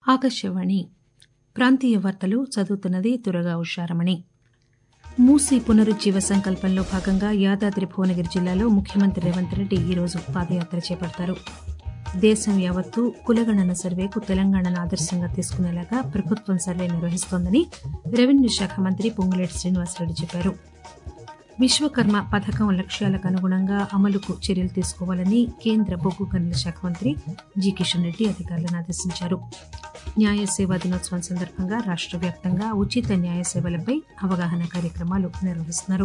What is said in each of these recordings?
ఆకాశవాణి ప్రాంతీయ వార్తలు చదువుతున్నది తురగా ఉషారమణి మూసీ పునరుజ్జీవ సంకల్పంలో భాగంగా యాదాద్రి భువనగిరి జిల్లాలో ముఖ్యమంత్రి రేవంత్ రెడ్డి ఈరోజు పాదయాత్ర చేపడతారు దేశం యావత్తూ కులగణన సర్వేకు తెలంగాణను ఆదర్శంగా తీసుకునేలాగా ప్రభుత్వం సర్వే నిర్వహిస్తోందని రెవెన్యూ శాఖ మంత్రి పొంగులేటి శ్రీనివాసరెడ్డి చెప్పారు విశ్వకర్మ పథకం లక్ష్యాలకు అనుగుణంగా అమలుకు చర్యలు తీసుకోవాలని కేంద్ర బొగ్గు గనుల శాఖ మంత్రి జి కిషన్ రెడ్డి అధికారులను ఆదేశించారు న్యాయ సేవా దినోత్సవం సందర్భంగా రాష్ట్ర వ్యాప్తంగా ఉచిత న్యాయ సేవలపై అవగాహన కార్యక్రమాలు నిర్వహిస్తున్నారు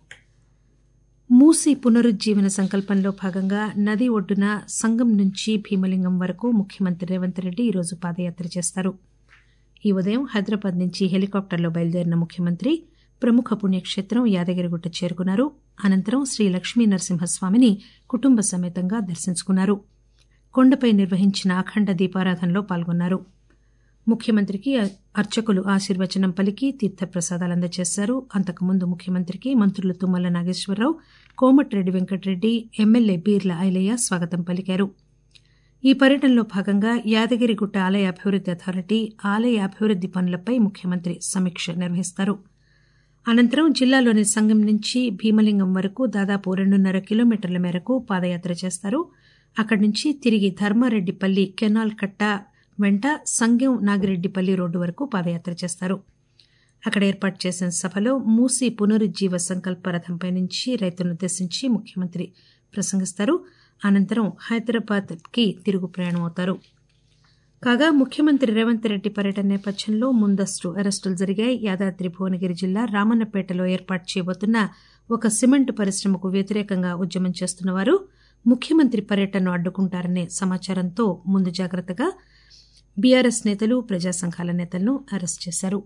మూసీ పునరుజ్జీవన సంకల్పంలో భాగంగా నది ఒడ్డున సంగం నుంచి భీమలింగం వరకు ముఖ్యమంత్రి రేవంత్ రెడ్డి ఈరోజు పాదయాత్ర చేస్తారు ఈ ఉదయం హైదరాబాద్ నుంచి హెలికాప్టర్లో బయలుదేరిన ముఖ్యమంత్రి ప్రముఖ పుణ్యక్షేత్రం యాదగిరిగుట్ట చేరుకున్నారు అనంతరం శ్రీ లక్ష్మీ నరసింహస్వామిని కుటుంబ సమేతంగా దర్శించుకున్నారు కొండపై నిర్వహించిన అఖండ దీపారాధనలో పాల్గొన్నారు ముఖ్యమంత్రికి అర్చకులు ఆశీర్వచనం పలికి తీర్థప్రసాదాలు అందజేశారు అంతకుముందు ముఖ్యమంత్రికి మంత్రులు తుమ్మల నాగేశ్వరరావు కోమటిరెడ్డి వెంకటరెడ్డి ఎమ్మెల్యే బీర్ల ఐలయ్య స్వాగతం పలికారు ఈ పర్యటనలో భాగంగా యాదగిరిగుట్ట ఆలయ అభివృద్ది అథారిటీ ఆలయ అభివృద్ది పనులపై ముఖ్యమంత్రి సమీక్ష నిర్వహిస్తారు అనంతరం జిల్లాలోని సంగం నుంచి భీమలింగం వరకు దాదాపు రెండున్నర కిలోమీటర్ల మేరకు పాదయాత్ర చేస్తారు అక్కడి నుంచి తిరిగి ధర్మారెడ్డిపల్లి కెనాల్ కట్ట వెంట సంగెం నాగిరెడ్డిపల్లి రోడ్డు వరకు పాదయాత్ర చేస్తారు అక్కడ ఏర్పాటు చేసిన సభలో మూసీ పునరుజ్జీవ సంకల్ప రథంపై నుంచి రైతులనుద్దేశించి ముఖ్యమంత్రి ప్రసంగిస్తారు అనంతరం హైదరాబాద్ కి తిరుగు ప్రయాణం అవుతారు కాగా ముఖ్యమంత్రి రేవంత్ రెడ్డి పర్యటన నేపథ్యంలో ముందస్తు అరెస్టులు జరిగాయి యాదాద్రి భువనగిరి జిల్లా రామన్నపేటలో ఏర్పాటు చేయబోతున్న ఒక సిమెంట్ పరిశ్రమకు వ్యతిరేకంగా ఉద్యమం చేస్తున్న వారు ముఖ్యమంత్రి పర్యటనను అడ్డుకుంటారనే సమాచారంతో ముందు జాగ్రత్తగా బీఆర్ఎస్ నేతలు ప్రజా సంఘాల నేతలను అరెస్ట్ చేశారు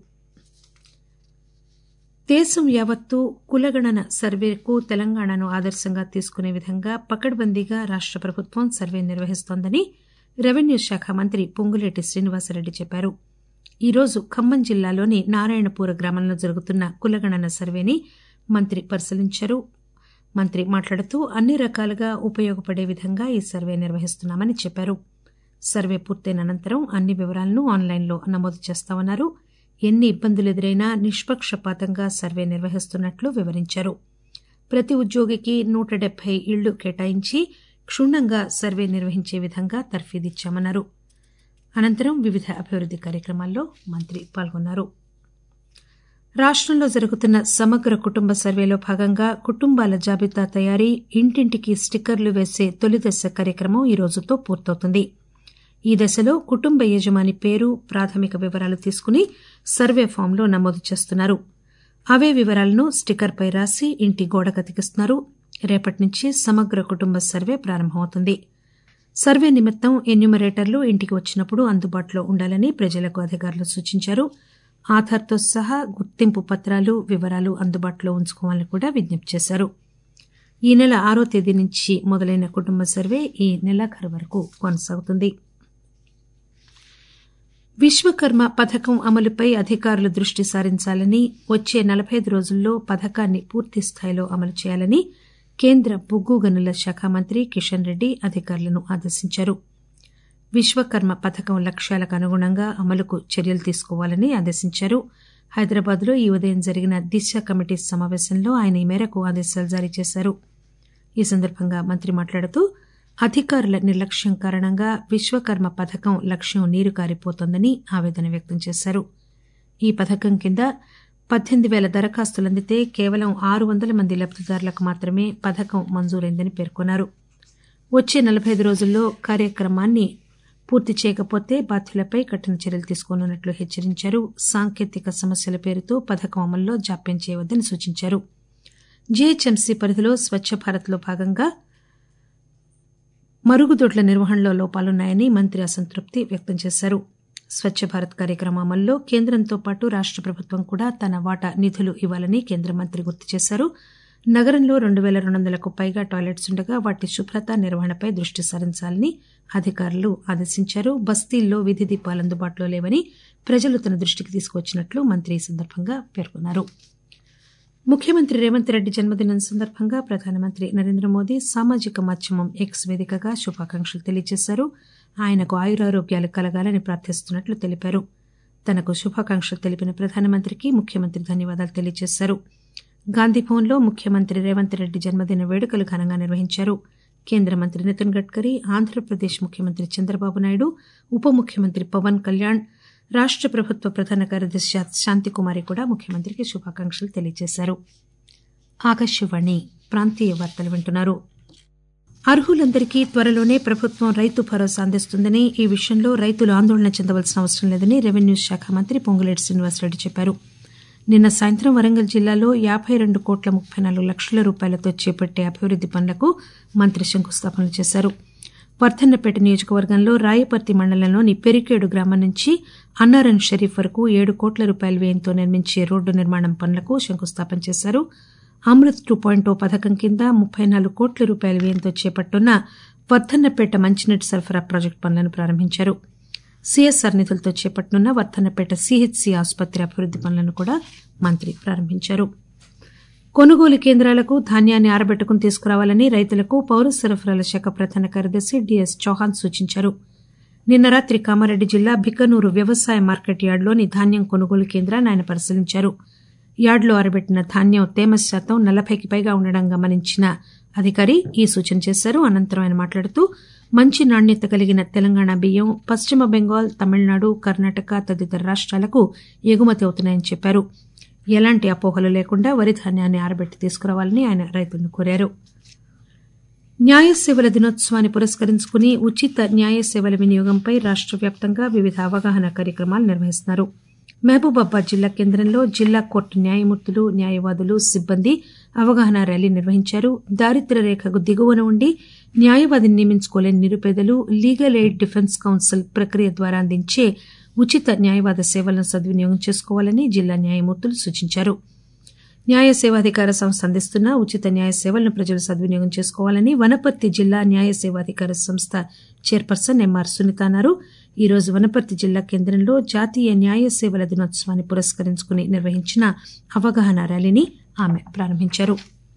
దేశం యావత్తూ కులగణన సర్వేకు తెలంగాణను ఆదర్శంగా తీసుకునే విధంగా పకడ్బందీగా రాష్ట ప్రభుత్వం సర్వే నిర్వహిస్తోందని రెవెన్యూ శాఖ మంత్రి పొంగులేటి శ్రీనివాసరెడ్డి చెప్పారు ఈరోజు ఖమ్మం జిల్లాలోని నారాయణపూర గ్రామంలో జరుగుతున్న కులగణన సర్వేని మంత్రి పరిశీలించారు మంత్రి మాట్లాడుతూ అన్ని రకాలుగా ఉపయోగపడే విధంగా ఈ సర్వే నిర్వహిస్తున్నామని చెప్పారు సర్వే పూర్తయిన అనంతరం అన్ని వివరాలను ఆన్లైన్లో నమోదు చేస్తామన్నారు ఎన్ని ఇబ్బందులు ఎదురైనా నిష్పక్షపాతంగా సర్వే నిర్వహిస్తున్నట్లు వివరించారు ప్రతి ఉద్యోగికి నూట డెబ్బై ఇళ్లు కేటాయించి క్షుణ్ణంగా సర్వే నిర్వహించే విధంగా తర్ఫీదిచ్చామన్నారు అనంతరం వివిధ అభివృద్ది కార్యక్రమాల్లో మంత్రి పాల్గొన్నారు రాష్టంలో జరుగుతున్న సమగ్ర కుటుంబ సర్వేలో భాగంగా కుటుంబాల జాబితా తయారీ ఇంటింటికి స్టిక్కర్లు వేసే తొలిదశ కార్యక్రమం ఈ రోజుతో పూర్తవుతుంది ఈ దశలో కుటుంబ యజమాని పేరు ప్రాథమిక వివరాలు తీసుకుని సర్వే ఫామ్లో నమోదు చేస్తున్నారు అవే వివరాలను స్టిక్కర్పై రాసి ఇంటి గోడకతికిస్తున్నారు రేపటి నుంచి సమగ్ర కుటుంబ సర్వే ప్రారంభమవుతుంది సర్వే నిమిత్తం ఎన్యూమరేటర్లు ఇంటికి వచ్చినప్పుడు అందుబాటులో ఉండాలని ప్రజలకు అధికారులు సూచించారు ఆధార్తో సహా గుర్తింపు పత్రాలు వివరాలు అందుబాటులో ఉంచుకోవాలని కూడా విజ్ఞప్తి చేశారు ఈ నెల ఆరో తేదీ నుంచి మొదలైన కుటుంబ సర్వే ఈ నెలాఖరు వరకు కొనసాగుతుంది విశ్వకర్మ పథకం అమలుపై అధికారులు దృష్టి సారించాలని వచ్చే నలబై ఐదు రోజుల్లో పథకాన్ని పూర్తి స్థాయిలో అమలు చేయాలని కేంద్ర బొగ్గు గనుల శాఖ మంత్రి కిషన్ రెడ్డి అధికారులను ఆదేశించారు విశ్వకర్మ పథకం లక్ష్యాలకు అనుగుణంగా అమలుకు చర్యలు తీసుకోవాలని ఆదేశించారు హైదరాబాద్ లో ఈ ఉదయం జరిగిన దిశ కమిటీ సమావేశంలో ఆయన ఈ మేరకు ఆదేశాలు జారీ చేశారు ఈ సందర్భంగా మంత్రి మాట్లాడుతూ అధికారుల నిర్లక్ష్యం కారణంగా విశ్వకర్మ పథకం లక్ష్యం నీరు కారిపోతోందని ఆవేదన వ్యక్తం చేశారు ఈ పథకం కింద పద్దెనిమిది పేల దరఖాస్తులు అందితే కేవలం ఆరు వందల మంది లబ్దిదారులకు మాత్రమే పథకం మంజూరైందని పేర్కొన్నారు వచ్చే నలబై ఐదు రోజుల్లో కార్యక్రమాన్ని పూర్తి చేయకపోతే బాధ్యులపై కఠిన చర్యలు తీసుకోనున్నట్లు హెచ్చరించారు సాంకేతిక సమస్యల పేరుతో పథకం అమల్లో జాప్యం చేయవద్దని సూచించారు జీహెచ్ఎంసీ పరిధిలో స్వచ్ఛ భారత్లో భాగంగా మరుగుదొడ్ల నిర్వహణలో లోపాలున్నాయని మంత్రి అసంతృప్తి వ్యక్తం చేశారు స్వచ్ఛ భారత్ కార్యక్రమం అమల్లో కేంద్రంతో పాటు రాష్ట ప్రభుత్వం కూడా తన వాటా నిధులు ఇవ్వాలని కేంద్ర మంత్రి గుర్తు చేశారు నగరంలో రెండు పేల రెండు వందలకు పైగా టాయిలెట్స్ ఉండగా వాటి శుభ్రత నిర్వహణపై దృష్టి సారించాలని అధికారులు ఆదేశించారు బస్తీల్లో విధి దీపాలు అందుబాటులో లేవని ప్రజలు తన దృష్టికి తీసుకువచ్చినట్లు మంత్రి ఈ సందర్భంగా పేర్కొన్నారు ముఖ్యమంత్రి రేవంత్ రెడ్డి జన్మదినం సందర్భంగా ప్రధానమంత్రి నరేంద్ర మోదీ సామాజిక మాధ్యమం ఎక్స్ వేదికగా శుభాకాంక్షలు తెలియజేశారు ఆయనకు ఆయురారోగ్యాలు కలగాలని ప్రార్థిస్తున్నట్లు తెలిపారు తనకు శుభాకాంక్షలు తెలిపిన ప్రధానమంత్రికి ముఖ్యమంత్రి ధన్యవాదాలు తెలియజేశారు గాంధీభవన్లో ముఖ్యమంత్రి రేవంత్ రెడ్డి జన్మదిన వేడుకలు ఘనంగా నిర్వహించారు కేంద్ర మంత్రి నితిన్ గడ్కరీ ఆంధ్రప్రదేశ్ ముఖ్యమంత్రి చంద్రబాబు నాయుడు ఉప ముఖ్యమంత్రి పవన్ కళ్యాణ్ రాష్ట ప్రభుత్వ ప్రధాన కార్యదర్శి శాంతికుమారి కూడా ముఖ్యమంత్రికి శుభాకాంక్షలు తెలియజేశారు ఆకాశవాణి ప్రాంతీయ వార్తలు వింటున్నారు అర్హులందరికీ త్వరలోనే ప్రభుత్వం రైతు భరోసా అందిస్తుందని ఈ విషయంలో రైతులు ఆందోళన చెందవలసిన అవసరం లేదని రెవెన్యూ శాఖ మంత్రి పొంగులేటి శ్రీనివాసరెడ్డి చెప్పారు నిన్న సాయంత్రం వరంగల్ జిల్లాలో యాబై రెండు కోట్ల ముప్పై నాలుగు లక్షల రూపాయలతో చేపట్టే అభివృద్ది పనులకు మంత్రి శంకుస్థాపనలు చేశారు వర్ధన్నపేట నియోజకవర్గంలో రాయపర్తి మండలంలోని పెరికేడు గ్రామం నుంచి అన్నారం షరీఫ్ వరకు ఏడు కోట్ల రూపాయల వ్యయంతో నిర్మించే రోడ్డు నిర్మాణం పనులకు శంకుస్థాపన చేశారు అమృత్ టూ పాయింట్ ఓ పథకం కింద ముప్పై నాలుగు కోట్ల రూపాయల వ్యయంతో చేపట్టున్న వర్ధన్నపేట మంచినీటి సరఫరా ప్రాజెక్టు పనులను ప్రారంభించారు సీఎస్ఆర్ నిధులతో చేపట్టనున్న వర్ధన్నపేట సీహెచ్సీ ఆసుపత్రి అభివృద్ది పనులను కూడా మంత్రి ప్రారంభించారు కొనుగోలు కేంద్రాలకు ధాన్యాన్ని ఆరబెట్టుకుని తీసుకురావాలని రైతులకు పౌర సరఫరాల శాఖ ప్రధాన కార్యదర్శి డిఎస్ చౌహాన్ సూచించారు నిన్న రాత్రి కామారెడ్డి జిల్లా బిక్కనూరు వ్యవసాయ మార్కెట్ యార్డులోని ధాన్యం కొనుగోలు కేంద్రాన్ని ఆయన పరిశీలించారు యార్డులో ఆరబెట్టిన ధాన్యం తేమ శాతం నలభైకి పైగా ఉండడం గమనించిన అధికారి ఈ సూచన చేశారు అనంతరం ఆయన మాట్లాడుతూ మంచి నాణ్యత కలిగిన తెలంగాణ బియ్యం పశ్చిమ బెంగాల్ తమిళనాడు కర్ణాటక తదితర రాష్ట్రాలకు ఎగుమతి అవుతున్నాయని చెప్పారు ఎలాంటి అపోహలు లేకుండా వరి ధాన్యాన్ని ఆరబెట్టి తీసుకురావాలని ఆయన రైతులను కోరారు న్యాయ సేవల దినోత్సవాన్ని పురస్కరించుకుని ఉచిత న్యాయ సేవల వినియోగంపై రాష్ట వ్యాప్తంగా వివిధ అవగాహన కార్యక్రమాలు నిర్వహిస్తున్నారు మహబూబాబాద్ జిల్లా కేంద్రంలో జిల్లా కోర్టు న్యాయమూర్తులు న్యాయవాదులు సిబ్బంది అవగాహన ర్యాలీ నిర్వహించారు దారిద్ర్య రేఖకు దిగువన ఉండి న్యాయవాదిని నియమించుకోలేని నిరుపేదలు లీగల్ ఎయిడ్ డిఫెన్స్ కౌన్సిల్ ప్రక్రియ ద్వారా అందించే ఉచిత న్యాయవాద సేవలను సద్వినియోగం చేసుకోవాలని జిల్లా న్యాయమూర్తులు సూచించారు న్యాయ సేవాధికార సంస్థ అందిస్తున్న ఉచిత న్యాయ సేవలను ప్రజలు సద్వినియోగం చేసుకోవాలని వనపర్తి జిల్లా న్యాయ సేవాధికార సంస్థ చైర్పర్సన్ ఎంఆర్ సునీత అన్నారు ఈ రోజు వనపర్తి జిల్లా కేంద్రంలో జాతీయ న్యాయ సేవల దినోత్సవాన్ని పురస్కరించుకుని నిర్వహించిన అవగాహన ర్యాలీని ఆమె ప్రారంభించారు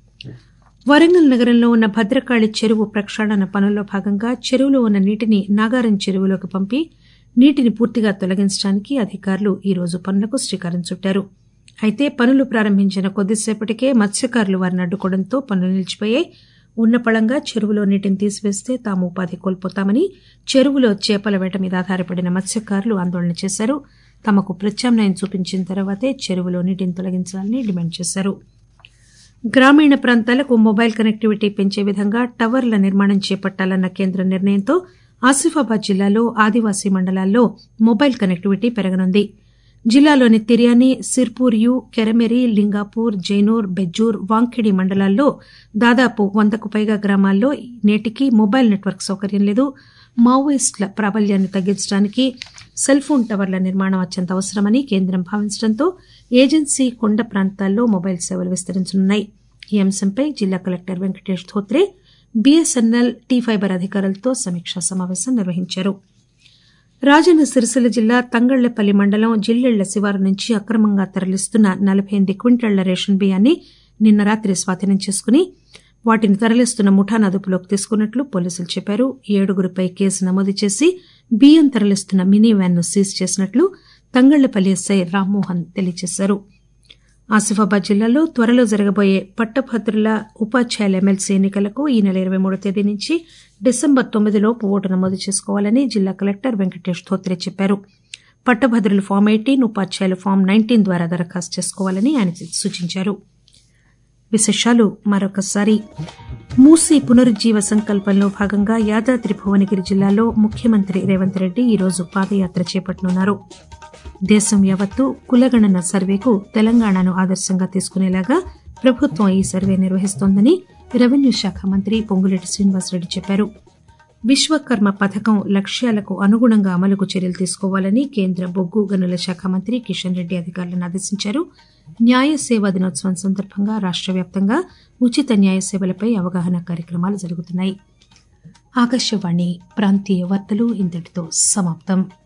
వరంగల్ నగరంలో ఉన్న భద్రకాళి చెరువు ప్రక్షాళన పనుల్లో భాగంగా చెరువులో ఉన్న నీటిని నాగారం చెరువులోకి పంపి నీటిని పూర్తిగా తొలగించడానికి అధికారులు ఈ రోజు పనులకు శ్రీకారం చుట్టారు అయితే పనులు ప్రారంభించిన కొద్దిసేపటికే మత్స్యకారులు వారిని అడ్డుకోవడంతో పనులు నిలిచిపోయాయి ఉన్నపళంగా చెరువులో నీటిని తీసివేస్తే తాము ఉపాధి కోల్పోతామని చెరువులో చేపల వేట మీద ఆధారపడిన మత్స్యకారులు ఆందోళన చేశారు తమకు ప్రత్యామ్నాయం చూపించిన తర్వాతే చెరువులో నీటిని తొలగించాలని డిమాండ్ చేశారు గ్రామీణ ప్రాంతాలకు మొబైల్ కనెక్టివిటీ పెంచే విధంగా టవర్ల నిర్మాణం చేపట్టాలన్న కేంద్ర నిర్ణయంతో ఆసిఫాబాద్ జిల్లాలో ఆదివాసీ మండలాల్లో మొబైల్ కనెక్టివిటీ పెరగనుంది జిల్లాలోని తిర్యాని సిర్పూర్ యు కెరమెరి లింగాపూర్ జైనూర్ బెజ్జూర్ వాంఖిడి మండలాల్లో దాదాపు వందకు పైగా గ్రామాల్లో నేటికి మొబైల్ నెట్వర్క్ సౌకర్యం లేదు మావోయిస్టుల ప్రాబల్యాన్ని తగ్గించడానికి సెల్ ఫోన్ టవర్ల నిర్మాణం అత్యంత అవసరమని కేంద్రం భావించడంతో ఏజెన్సీ కొండ ప్రాంతాల్లో మొబైల్ సేవలు విస్తరించనున్నాయి ఈ అంశంపై జిల్లా collector Venkatesh Dhotre BSNL T fibre అధికారులతో సమీక్షా సమావేశం నిర్వహించారు రాజన్న సిరిసిల్ల జిల్లా తంగళ్లపల్లి మండలం జిల్లెళ్ల శివారు నుంచి అక్రమంగా తరలిస్తున్న నలభై ఎనిమిది క్వింటాళ్ల రేషన్ బియ్యాన్ని నిన్న రాత్రి స్వాధీనం చేసుకుని వాటిని తరలిస్తున్న ముఠాను అదుపులోకి తీసుకున్నట్లు పోలీసులు చెప్పారు ఏడుగురిపై కేసు నమోదు చేసి బియ్యం తరలిస్తున్న మినీ వ్యాన్ ను సీజ్ చేసినట్లు తంగళ్లపల్లి ఎస్ఐ రామ్మోహన్ తెలియజేశారు ఆసిఫాబాద్ జిల్లాలో త్వరలో జరగబోయే పట్టభద్రుల ఉపాధ్యాయుల ఎమ్మెల్సీ ఎన్నికలకు ఈ నెల ఇరవై మూడో తేదీ నుంచి డిసెంబర్ తొమ్మిదిలోపు ఓటు నమోదు చేసుకోవాలని జిల్లా కలెక్టర్ వెంకటేష్ ధోత్రే చెప్పారు పట్టభద్రులు ఫామ్ ఎయిటీన్ ఉపాధ్యాయులు ఫామ్ నైన్టీన్ ద్వారా దరఖాస్తు చేసుకోవాలని ఆయన సూచించారు విశేషాలు మరొకసారి మూసీ పునరుజ్జీవ సంకల్పంలో భాగంగా యాదాద్రి భువనగిరి జిల్లాలో ముఖ్యమంత్రి రేవంత్ రెడ్డి ఈరోజు పాదయాత్ర చేపట్టనున్నారు దేశం యావత్తు కులగణన సర్వేకు తెలంగాణను ఆదర్శంగా తీసుకునేలాగా ప్రభుత్వం ఈ సర్వే నిర్వహిస్తోందని రెవెన్యూ శాఖ మంత్రి పొంగులేటి శ్రీనివాసరెడ్డి చెప్పారు విశ్వకర్మ పథకం లక్ష్యాలకు అనుగుణంగా అమలుకు చర్యలు తీసుకోవాలని కేంద్ర బొగ్గు గనుల శాఖ మంత్రి కిషన్ రెడ్డి అధికారులను ఆదేశించారు న్యాయ సేవా దినోత్సవం సందర్భంగా రాష్ట వ్యాప్తంగా ఉచిత న్యాయ సేవలపై అవగాహన కార్యక్రమాలు జరుగుతున్నాయి ఆకాశవాణి ప్రాంతీయ వార్తలు ఇంతటితో సమాప్తం